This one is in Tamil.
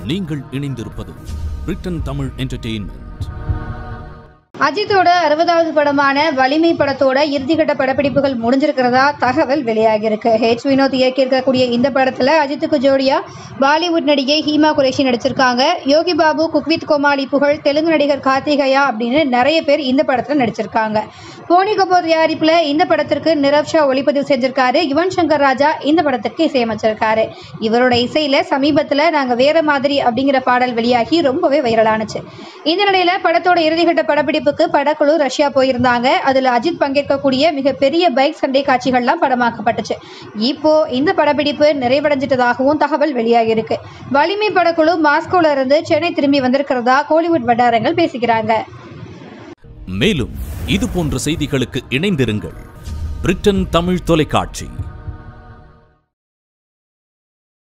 நீங்கள் இணைந்திருப்பது பிரிட்டன் தமிழ் என்டர்டெயின்மெண்ட் அஜித்தோட அறுபதாவது படமான வலிமை படத்தோட இறுதிக்கட்ட படப்பிடிப்புகள் முடிஞ்சிருக்கிறதா தகவல் வெளியாகியிருக்கு ஹெச் வினோத் இயக்கியிருக்கக்கூடிய இந்த படத்துல அஜித்துக்கு ஜோடியா பாலிவுட் நடிகை ஹீமா குரேஷி நடிச்சிருக்காங்க யோகி பாபு குக்வித் கோமாளி புகழ் தெலுங்கு நடிகர் கார்த்திகயா அப்படின்னு நிறைய பேர் இந்த படத்துல நடிச்சிருக்காங்க போனி கபூர் தயாரிப்புல இந்த படத்திற்கு நிரவ் ஷா ஒளிப்பதிவு செஞ்சிருக்காரு யுவன் சங்கர் ராஜா இந்த படத்துக்கு இசையமைச்சிருக்காரு இவரோட இசையில சமீபத்துல நாங்க வேற மாதிரி அப்படிங்கிற பாடல் வெளியாகி ரொம்பவே வைரலானுச்சு இந்த நிலையில படத்தோட இறுதிக்கட்ட படப்பிடிப்புக்கு படக்குழு ரஷ்யா போயிருந்தாங்க அதுல அஜித் பங்கேற்கக்கூடிய மிகப்பெரிய பைக் சண்டை காட்சிகள்லாம் படமாக்கப்பட்டுச்சு இப்போ இந்த படப்பிடிப்பு நிறைவடைஞ்சிட்டதாகவும் தகவல் வெளியாகியிருக்கு வலிமை படக்குழு மாஸ்கோல இருந்து சென்னை திரும்பி வந்திருக்கிறதா கோலிவுட் வட்டாரங்கள் பேசிக்கிறாங்க மேலும் இது போன்ற செய்திகளுக்கு இணைந்திருங்கள் பிரிட்டன் தமிழ் தொலைக்காட்சி